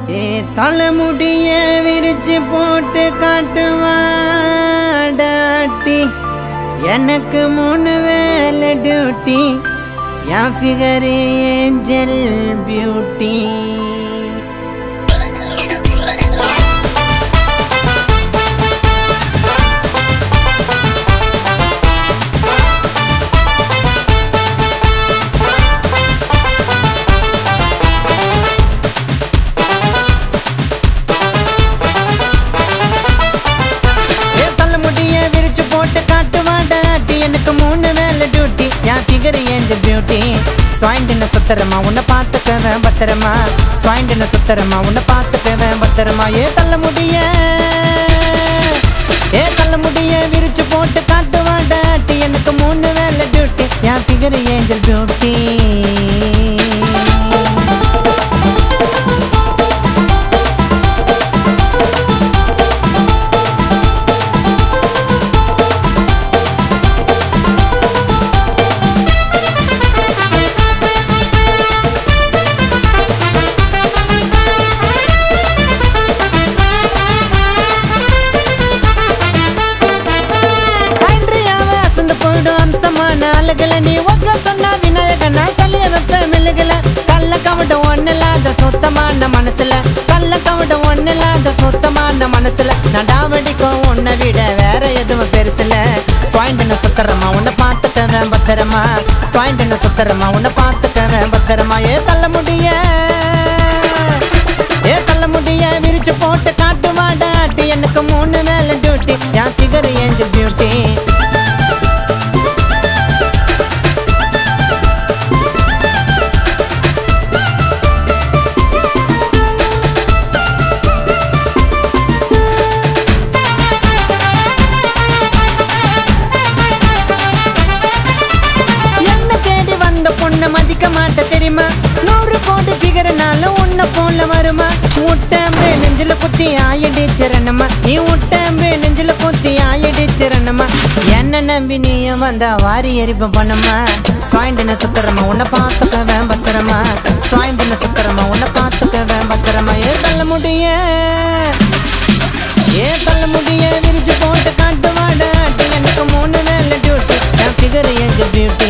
ஏ தலைமுடிய விரிச்சு போட்டு காட்டுவாடாட்டி எனக்கு மூணு வேலை டியூட்டி என் ஃபிகர் ஏஞ்சல் பியூட்டி ஏ தலைமுடிய விரிச்சு போட்டு காட்டுவாடாட்டி எனக்கு மூணு வேலை டியூட்டி என் ஃபிகர் ஏஞ்சல் பியூட்டி ஸ்வாயிண்டின சுத்தரமா உன்னை பார்த்துக்கவேன் பத்திரமா ஸ்வாயிண்டின சுத்தரமா உன்னை பார்த்துக்கவேன் பத்திரமா ஏ தலைமுடிய ஏ தலைமுடிய விரிச்சு போட்டு காட்டுவாடாட்டி எனக்கு மூணு வேலை டியூட்டி என் ஃபிகர் ஏஞ்சல் பியூட்டி பன்றியாவே அசந்து போயிடும் அம்சமான அழகுல நீ ஒக்க சொன்னா விநாயகனா சலிய வைப்ப மெழுகுல கள்ள கவட ஒண்ணில்லாத சுத்தமான மனசுல கள்ள கவட ஒண்ணில்லாத சுத்தமான மனசுல நடாவடிக்கும் உன்னை விட வேற எதுவும் பெருசுல சுவாயிண்டன சுத்தரமா உன்னை பார்த்துக்கவேன் பத்திரமா சுவாயிண்டன சுத்தரமா உன்னை பார்த்துக்கவேன் பத்திரமா ஏ தள்ள முடிய ஏ தள்ள முடிய விரிச்சு போட்டு காட்டு வாடாட்டி எனக்கு மூணு வேலை டியூட்டி என் ஃபிகர் ஏஞ்சல் பியூட்டி என்ன தேடி வந்த பொண்ணை மதிக்க மாட்ட தெரியுமா நூறு கோடி ஃபிகர்னாலும் உன்னை போல வருமா முட்டம்பு நெஞ்சில குத்தி ஆயடிச்சிரணுமா நீ முட்டம்பு நெஞ்சில குத்தி ஆயடிச்சிரணுமா என்ன நம்பி நீயும் வந்தா வாரி எரிப்பு பண்ணமா சுவாயிண்டன சுத்தரமா உன்னை பார்த்துக்கவேன் பத்திரமா சுவாயிண்டன சுத்தரமா உன்னை பார்த்துக்கவேன் பத்திரமா ஏ தள்ள முடிய ஏ தள்ள முடிய விரிச்சு போட்டு காட்டு வாடாட்டி எனக்கு மூணு வேலை டியூட்டி என் ஃபிகர் ஏஞ்சல் பியூட்டி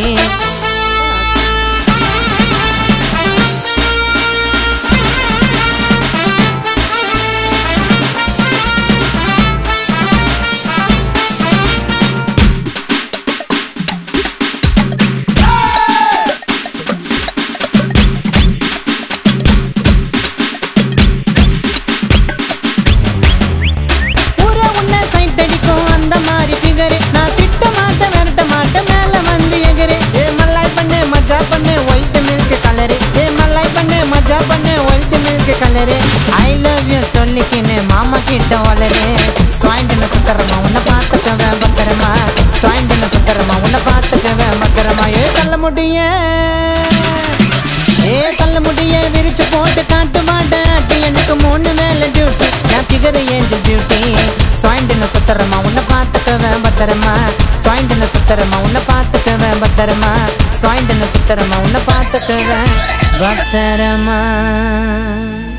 ஊரே உன்னை சைட் அடிக்கும் அந்த மாதிரி ஃபிகரு நான் திட்ட மாட்டேன் விரட்ட மாட்டேன் மேல வந்து எகிரு ஏ மல்லாய் பண்ணு மஜா பண்ணு ஒயிட் மில்க் கலரு ஏ மல்லாய் பண்ணு மஜா பண்ணு white milk colour I love you சொல்லிக்கின்னு மாமா கிட்ட வளரு சுவாயிண்டன சுத்தரமா உன்னை பார்த்துக்கவேன் பத்திரமா சுவாயிண்டன சுத்தரமா உன்னை பார்த்துக்கவேன் பத்திரமா ஏ தள்ள முடிய ஏ தள்ள முடிய விரிச்சு போட்டு காட்டு மாட்டாட்டி எனக்கு மூணு வேலை டியூட்டி என் ஃபிகர் ஏஞ்சல் பியூட்டி சுவாயிண்டின சுத்தரமா உன்னை பார்த்துக்கவேன் பத்திரமா சுவாயிண்டின சுத்தரமா உன்னை பார்த்துக்கவேன் பத்திரமா சுவாயிண்டின சுத்தரமா உன்னை பார்த்துக்கவேன் பத்திரமா